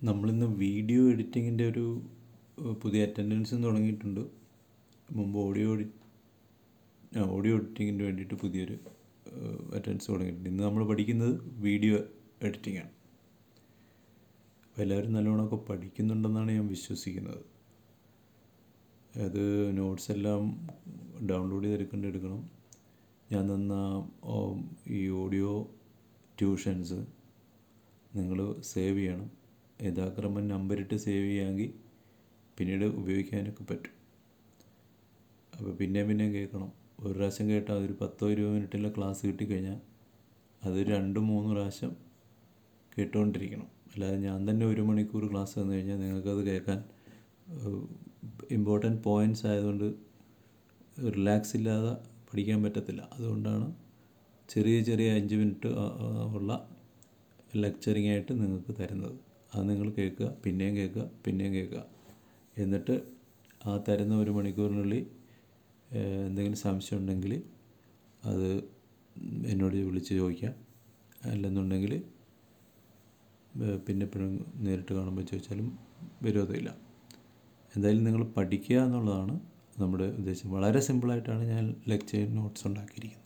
നമ്മളിന്ന് വീഡിയോ എഡിറ്റിങ്ങിൻ്റെ ഒരു ഏഹ്, പുതിയ അറ്റൻഡൻസും തുടങ്ങിയിട്ടുണ്ട് മുമ്പ് ഓഡിയോ എഡി ആ ഓഡിയോ എഡിറ്റിങ്ങിന് വേണ്ടിയിട്ട് പുതിയൊരു അറ്റൻഡൻസ് തുടങ്ങിയിട്ടുണ്ട് ഇന്ന് നമ്മൾ പഠിക്കുന്നത് വീഡിയോ എഡിറ്റിംഗ് ആണ് അപ്പോൾ എല്ലാവരും നല്ലോണമൊക്കെ പഠിക്കുന്നുണ്ടെന്നാണ് ഞാൻ വിശ്വസിക്കുന്നത് അത് നോട്ട്സ് എല്ലാം ഡൗൺലോഡ് ചെയ്തെടുക്കേണ്ടി എടുക്കണം ഞാൻ തന്ന ഓ, ഈ ഓഡിയോ ട്യൂഷൻസ് നിങ്ങൾ സേവ് ചെയ്യണം യഥാക്രമം നമ്പറിട്ട് സേവ് ചെയ്യാമെങ്കിൽ പിന്നീട് ഉപയോഗിക്കാനൊക്കെ പറ്റും അപ്പോൾ പിന്നെയും പിന്നെയും കേൾക്കണം ഒരു പ്രാവശ്യം കേട്ടാൽ അതൊരു പത്തോ ഇരുപത് മിനിറ്റുള്ള ക്ലാസ് കിട്ടിക്കഴിഞ്ഞാൽ അത് രണ്ട് മൂന്ന് പ്രാവശ്യം കേട്ടുകൊണ്ടിരിക്കണം അല്ലാതെ ഞാൻ തന്നെ ഒരു മണിക്കൂർ ക്ലാസ് തന്നു കഴിഞ്ഞാൽ നിങ്ങൾക്കത് കേൾക്കാൻ ഇമ്പോർട്ടൻറ്റ് പോയിൻറ്റ്സ് ആയതുകൊണ്ട് റിലാക്സ് ഇല്ലാതെ പഠിക്കാൻ പറ്റത്തില്ല അതുകൊണ്ടാണ് ചെറിയ ചെറിയ അഞ്ച് മിനിറ്റ് ഉള്ള ലെക്ചറിങ് ആയിട്ട് നിങ്ങൾക്ക് തരുന്നത് അത് നിങ്ങൾ കേൾക്കുക പിന്നെയും കേൾക്കുക പിന്നെയും കേൾക്കുക എന്നിട്ട് ആ തരുന്ന ഒരു മണിക്കൂറിനുള്ളിൽ ഏഹ്, എന്തെങ്കിലും സംശയം ഉണ്ടെങ്കിൽ അത് എന്നോട് വിളിച്ച് ചോദിക്കാം അല്ലെന്നുണ്ടെങ്കിൽ ഏഹ്, പിന്നെ എപ്പോഴും നേരിട്ട് കാണുമ്പോൾ ചോദിച്ചാലും വിരോധമില്ല എന്തായാലും നിങ്ങൾ പഠിക്കുക എന്നുള്ളതാണ് നമ്മുടെ ഉദ്ദേശം വളരെ സിമ്പിളായിട്ടാണ് ഞാൻ ലെക്ചർ നോട്ട്സ് ഉണ്ടാക്കിയിരിക്കുന്നത്